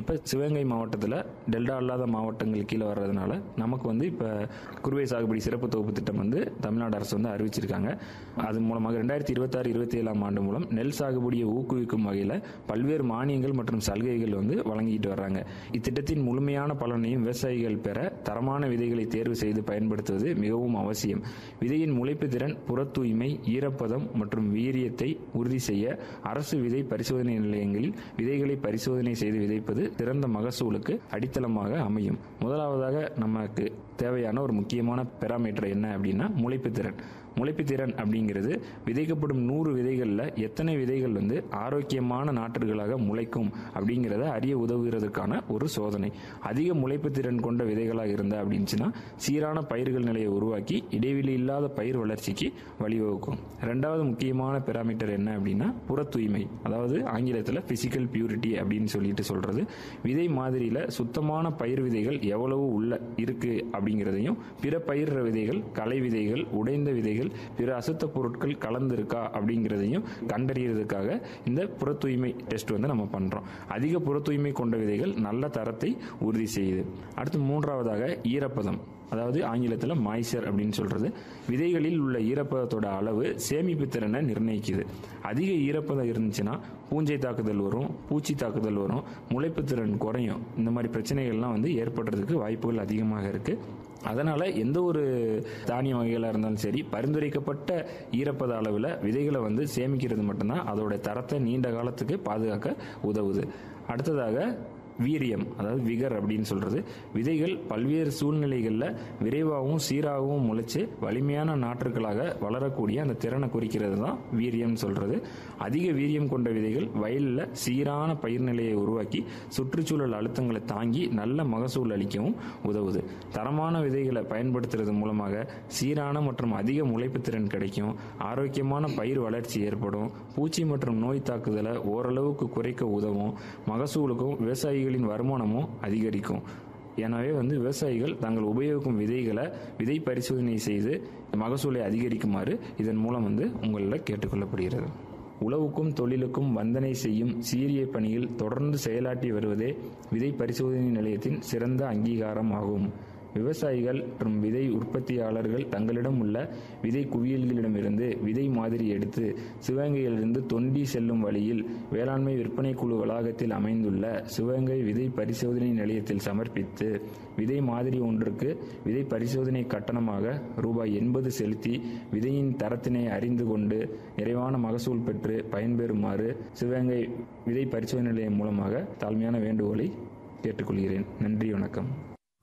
இப்போ சிவகங்கை மாவட்டத்தில் டெல்டா அல்லாத மாவட்டங்கள் கீழே வர்றதுனால நமக்கு வந்து இப்போ குறுவை சாகுபடி சிறப்பு தொகுப்பு திட்டம் வந்து தமிழ்நாடு அரசு வந்து அறிவிச்சிருக்காங்க அது மூலமாக ரெண்டாயிரத்தி இருபத்தாறு இருபத்தி ஏழாம் ஆண்டு மூலம் நெல் சாகுபடியை ஊக்குவிக்கும் வகையில் பல்வேறு மானியங்கள் மற்றும் சலுகைகள் வந்து வழங்கிட்டு வர்றாங்க இத்திட்டத்தின் முழுமையான பலனையும் விவசாயிகள் பெற தரமான விதைகளை தேர்வு செய்து பயன்படுத்துவது மிகவும் அவசியம் விதையின் முளைப்பு திறன் புற தூய்மை ஈரப்பதம் மற்றும் வீரியத்தை உறுதி செய்ய அரசு விதை பரிசோதனை நிலையங்களில் விதைகளை பரிசோதனை செய்து விதைப்பது சிறந்த மகசூலுக்கு அடித்தளமாக அமையும் முதலாவதாக நமக்கு தேவையான ஒரு முக்கியமான பெராமீட்டர் என்ன அப்படின்னா முளைப்பு திறன் முளைப்பு திறன் அப்படிங்கிறது விதைக்கப்படும் நூறு விதைகளில் எத்தனை விதைகள் வந்து ஆரோக்கியமான நாற்றுகளாக முளைக்கும் அப்படிங்கிறத அறிய உதவுகிறதுக்கான ஒரு சோதனை அதிக முளைப்பு திறன் கொண்ட விதைகளாக இருந்தா அப்படின்னுச்சுன்னா சீரான பயிர்கள் நிலையை உருவாக்கி இடைவெளி இல்லாத பயிர் வளர்ச்சிக்கு வழிவகுக்கும் ரெண்டாவது முக்கியமான பெராமீட்டர் என்ன அப்படின்னா புற தூய்மை அதாவது ஆங்கிலத்தில் பிசிக்கல் பியூரிட்டி அப்படின்னு சொல்லிட்டு சொல்றது விதை மாதிரியில் சுத்தமான பயிர் விதைகள் எவ்வளவு உள்ள இருக்கு அப்படிங்கிறதையும் பிற பயிர் விதைகள் களை விதைகள் உடைந்த விதைகள் பிற அசுத்த பொருட்கள் கலந்திருக்கா அப்படிங்கிறதையும் கண்டறியறதுக்காக இந்த புற தூய்மை டெஸ்ட் வந்து நம்ம பண்றோம் அதிக புற தூய்மை கொண்ட விதைகள் நல்ல தரத்தை உறுதி செய்யுது அடுத்து மூன்றாவதாக ஈரப்பதம் அதாவது ஆங்கிலத்தில் மாய்ச்சர் அப்படின்னு சொல்றது விதைகளில் உள்ள ஈரப்பதத்தோட அளவு சேமிப்பு திறனை நிர்ணயிக்குது அதிக ஈரப்பதம் இருந்துச்சுன்னா பூஞ்சை தாக்குதல் வரும் பூச்சி தாக்குதல் வரும் முளைப்பு திறன் குறையும் இந்த மாதிரி பிரச்சனைகள்லாம் வந்து ஏற்படுறதுக்கு வாய்ப்புகள் அதிகமாக இருக்கு அதனால எந்த ஒரு தானிய வகைகளாக இருந்தாலும் சரி பரிந்துரைக்கப்பட்ட ஈரப்பத அளவில் விதைகளை வந்து சேமிக்கிறது மட்டும்தான் அதோட தரத்தை நீண்ட காலத்துக்கு பாதுகாக்க உதவுது அடுத்ததாக வீரியம் அதாவது விகர் அப்படின்னு சொல்றது விதைகள் பல்வேறு சூழ்நிலைகளில் விரைவாகவும் சீராகவும் முளைச்சு வலிமையான நாற்றுகளாக வளரக்கூடிய அந்த திறனை குறிக்கிறது தான் வீரியம் சொல்றது அதிக வீரியம் கொண்ட விதைகள் வயலில் சீரான பயிர் நிலையை உருவாக்கி சுற்றுச்சூழல் அழுத்தங்களை தாங்கி நல்ல மகசூல் அளிக்கவும் உதவுது தரமான விதைகளை பயன்படுத்துறது மூலமாக சீரான மற்றும் அதிக முளைப்பு திறன் கிடைக்கும் ஆரோக்கியமான பயிர் வளர்ச்சி ஏற்படும் பூச்சி மற்றும் நோய் தாக்குதலை ஓரளவுக்கு குறைக்க உதவும் மகசூலுக்கும் விவசாயிகளின் வருமானமும் அதிகரிக்கும் எனவே வந்து விவசாயிகள் தாங்கள் உபயோகிக்கும் விதைகளை விதை பரிசோதனை செய்து மகசூலை அதிகரிக்குமாறு இதன் மூலம் வந்து உங்களில் கேட்டுக்கொள்ளப்படுகிறது உழவுக்கும் தொழிலுக்கும் வந்தனை செய்யும் சீரிய பணியில் தொடர்ந்து செயலாற்றி வருவதே விதை பரிசோதனை நிலையத்தின் சிறந்த அங்கீகாரம் ஆகும் விவசாயிகள் மற்றும் விதை உற்பத்தியாளர்கள் தங்களிடம் உள்ள விதை குவியல்களிடமிருந்து விதை மாதிரி எடுத்து சிவகங்கையிலிருந்து தொண்டி செல்லும் வழியில் வேளாண்மை விற்பனை குழு வளாகத்தில் அமைந்துள்ள சிவகங்கை விதை பரிசோதனை நிலையத்தில் சமர்ப்பித்து விதை மாதிரி ஒன்றுக்கு விதை பரிசோதனை கட்டணமாக ரூபாய் எண்பது செலுத்தி விதையின் தரத்தினை அறிந்து கொண்டு நிறைவான மகசூல் பெற்று பயன்பெறுமாறு சிவகங்கை விதை பரிசோதனை நிலையம் மூலமாக தாழ்மையான வேண்டுகோளை கேட்டுக்கொள்கிறேன் நன்றி வணக்கம்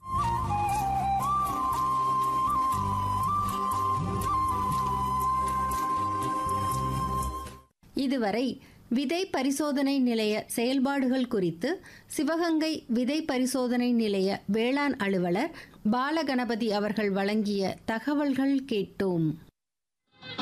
இதுவரை விதை பரிசோதனை நிலைய செயல்பாடுகள் குறித்து சிவகங்கை விதை பரிசோதனை நிலைய வேளாண் அலுவலர் பாலகணபதி அவர்கள் வழங்கிய தகவல்கள் கேட்டோம்